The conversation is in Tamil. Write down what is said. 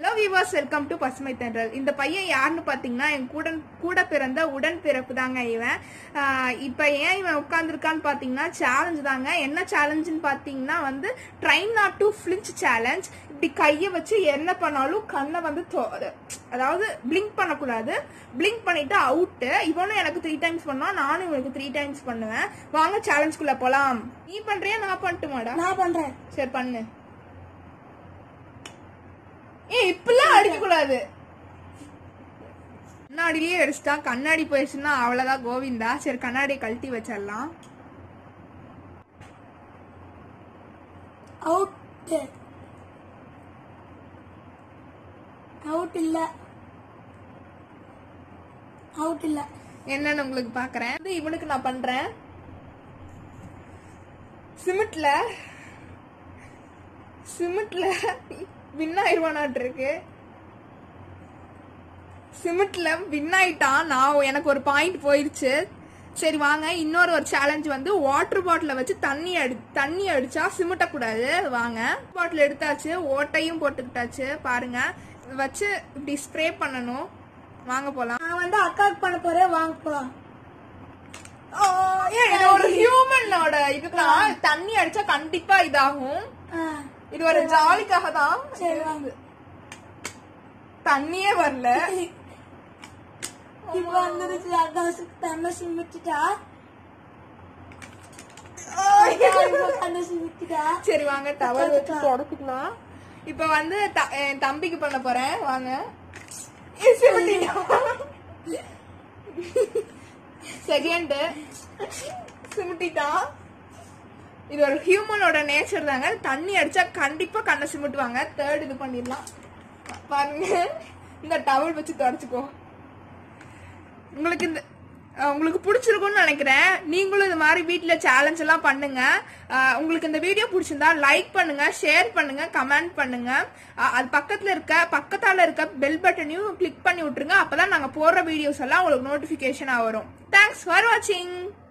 ஹலோ விவாஸ் வெல்கம் டு பசுமை தென்றல் இந்த பையன் யாருன்னு பாத்தீங்கன்னா என் கூட கூட பிறந்த உடன் பிறப்பு தாங்க இவன் ஆஹ் இப்ப ஏன் இவன் உட்கார்ந்துருக்கான்னு பாத்தீங்கன்னா சேலஞ்ச் தாங்க என்ன சேலஞ்சுன்னு பாத்தீங்கன்னா வந்து train not to flinch challenge இப்படி கையை வச்சு என்ன பண்ணாலும் கண்ணை வந்து தொ- அதாவது பிளிங்க் பண்ணக்கூடாது பிளிங்க் பண்ணிட்டு அவுட்டு இவனும் எனக்கு த்ரீ டைம்ஸ் பண்ணா நானும் இவனுக்கு த்ரீ டைம்ஸ் பண்ணுவேன் வாங்க சேலஞ்சுக்குள்ள போலாம் நீ பண்றியா நான் பண்ணட்டுமாடா நான் பண்றேன் சரி பண்ணு ஏய் இப்பெல்லாம் அடிக்க கூடாது கண்ணாடியிலேயே அடிச்சிட்டா கண்ணாடி போயிடுச்சுன்னா அவ்வளவுதான் கோவிந்தா சரி கண்ணாடியை கழட்டி வச்சிடலாம் அவுட் அவுட் இல்ல அவுட் இல்ல என்னன்னு உங்களுக்கு பாக்குறேன் இது இவனுக்கு நான் பண்றேன் சிமெண்ட்ல சிமெண்ட்ல வின் ஆயிருவானாட்டு இருக்கு சிமெண்ட்ல வின் ஆயிட்டான் நான் எனக்கு ஒரு பாயிண்ட் போயிருச்சு சரி வாங்க இன்னொரு ஒரு சேலஞ்ச் வந்து வாட்டர் பாட்டில வச்சு தண்ணி அடி தண்ணி அடிச்சா சிமிட்ட கூடாது வாங்க பாட்டில் எடுத்தாச்சு ஓட்டையும் போட்டுக்கிட்டாச்சு பாருங்க வச்சு இப்படி ஸ்ப்ரே பண்ணணும் வாங்க போலாம் நான் வந்து அக்காக்கு பண்ண போறேன் வாங்க போலாம் ஆ, ஏன் இது ஒரு ஹியூமனோட இதுதான் தண்ணி அடிச்சா கண்டிப்பா இதாகும் ஆ, இது ஒரு ஜாலிக்காக தான் சரி வாங்க தண்ணியே வரல இப்ப வந்துருச்சு அக்கா தண்ணி சுமிச்சிட்டா தண்ணி சுமிச்சிட்டா சரி வாங்க டவல் வச்சு தொடச்சுக்கலாம் இப்ப வந்து த- என் தம்பிக்கு பண்ண போறேன் வாங்க செகண்ட் சிமிட்டிட்டான் இது ஒரு ஹியூமனோட நேச்சர் தாங்க தண்ணி அடிச்சா கண்டிப்பா கண்ணை சிமிட்டுவாங்க தேர்ட் இது பண்ணிடலாம் பாருங்க இந்த டவல் வச்சு தொடச்சுக்கோ உங்களுக்கு இந்த அஹ் உங்களுக்கு பிடிச்சிருக்கும்னு நினைக்கிறேன் நீங்களும் இது மாதிரி வீட்டில் சேலஞ்ச் எல்லாம் பண்ணுங்க அஹ் உங்களுக்கு இந்த வீடியோ பிடிச்சிருந்தா லைக் பண்ணுங்க ஷேர் பண்ணுங்க கமெண்ட் பண்ணுங்க அஹ் அது பக்கத்துல இருக்க பக்கத்தால இருக்க பெல் பட்டனையும் கிளிக் பண்ணி விட்டுருங்க அப்பதான் நாங்க போடுற வீடியோஸ் எல்லாம் உங்களுக்கு நோட்டிபிகேஷனா வரும் தேங்க்ஸ் ஃபார் வாட்சிங்